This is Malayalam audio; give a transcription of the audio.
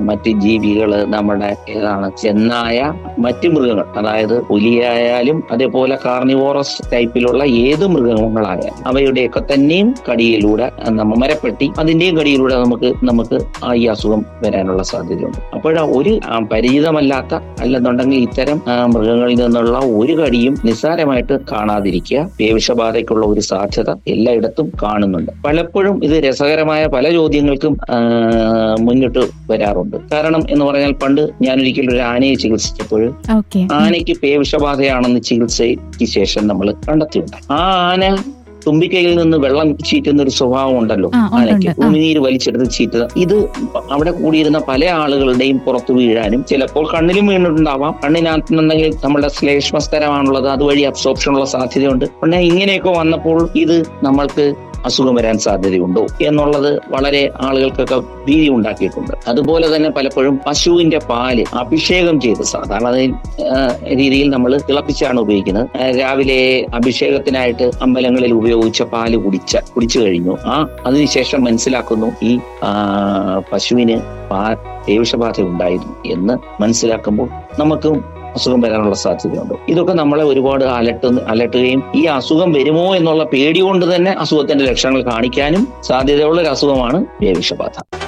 മറ്റ് ജീവികള് നമ്മുടെ ഏതാണ് ചെന്നായ മറ്റ് മൃഗങ്ങൾ അതായത് പുലിയായാലും അതേപോലെ കാർണിവോറസ് ടൈപ്പിലുള്ള ഏത് മൃഗങ്ങളായാലും അവയുടെയൊക്കെ തന്നെയും കടിയിലൂടെ നമ്മ മരപ്പെട്ടി അതിന്റെയും കടിയിലൂടെ നമുക്ക് നമുക്ക് ആ ഈ അസുഖം വരാനുള്ള സാധ്യതയുണ്ട് അപ്പോഴാ ഒരു ആ, പരിചിതമല്ലാത്ത അല്ലെന്നുണ്ടെങ്കിൽ ഇത്തരം ആ, മൃഗങ്ങളിൽ നിന്നുള്ള ഒരു കടിയും നിസ്സാരമായിട്ട് കാണാതിരിക്കുക പേവിഷബാധയ്ക്കുള്ള ഒരു സാധ്യത എല്ലായിടത്തും കാണുന്നുണ്ട് പലപ്പോഴും ഇത് രസകരമായ പല ചോദ്യങ്ങൾക്കും ആ, മുന്നിട്ട് വരാറുണ്ട് കാരണം എന്ന് പറഞ്ഞാൽ പണ്ട് ഞാനൊരിക്കലും ഒരു ആനയെ ചികിത്സിച്ചപ്പോൾ ഓക്കെ ആനയ്ക്ക് പേവിഷബാധയാണെന്ന് ചികിത്സയ്ക്ക് ശേഷം നമ്മൾ കണ്ടെത്തിയുണ്ടായി ആ ആന തുമ്പിക്കൈയിൽ നിന്ന് വെള്ളം ചീറ്റുന്ന ഒരു സ്വഭാവം ഉണ്ടല്ലോ ആ, ഉണ്ട്, ആനയ്ക്ക് ഉണ്ട്. ആ. ഉമിനീര് വലിച്ചെടുത്ത് ചീറ്റുക ഇത് അവിടെ കൂടിയിരുന്ന പല ആളുകളുടെയും പുറത്തു വീഴാനും ചിലപ്പോൾ കണ്ണിലും വീണിട്ടുണ്ടാവാം കണ്ണിനകത്തുനിന്നെങ്കിൽ നമ്മുടെ ശ്ലേഷ്മസ്തരമാണുള്ളത് അതുവഴി അബ്സോർപ്ഷൻ ഉള്ള സാധ്യതയുണ്ട് പിന്നെ ഇങ്ങനെയൊക്കെ വന്നപ്പോൾ ഇത് നമ്മൾക്ക് അസുഖം വരാൻ സാധ്യതയുണ്ടോ എന്നുള്ളത് വളരെ ആളുകൾക്കൊക്കെ ഭീതി ഉണ്ടാക്കിയിട്ടുണ്ട് അതുപോലെ തന്നെ പലപ്പോഴും പശുവിന്റെ പാല് അഭിഷേകം ചെയ്ത് സാധാരണ ആ, രീതിയിൽ നമ്മൾ തിളപ്പിച്ചാണ് ഉപയോഗിക്കുന്നത് ആ, രാവിലെ അഭിഷേകത്തിനായിട്ട് അമ്പലങ്ങളിൽ ഉപയോഗിച്ച പാല് കുടിച്ച കുടിച്ചു കഴിഞ്ഞു ആ അതിനുശേഷം മനസ്സിലാക്കുന്നു ഈ ആ, പശുവിന് പാ പേവിഷബാധ ഉണ്ടായിരുന്നു എന്ന് മനസ്സിലാക്കുമ്പോൾ നമുക്കും അസുഖം വരാനുള്ള സാധ്യതയുണ്ട് ഇതൊക്കെ നമ്മളെ ഒരുപാട് അലട്ട് അലട്ടുകയും ഈ അസുഖം വരുമോ എന്നുള്ള പേടി കൊണ്ട് തന്നെ അസുഖത്തിന്റെ ലക്ഷണങ്ങൾ കാണിക്കാനും സാധ്യതയുള്ള ഒരു അസുഖമാണ് പേവിഷബാധ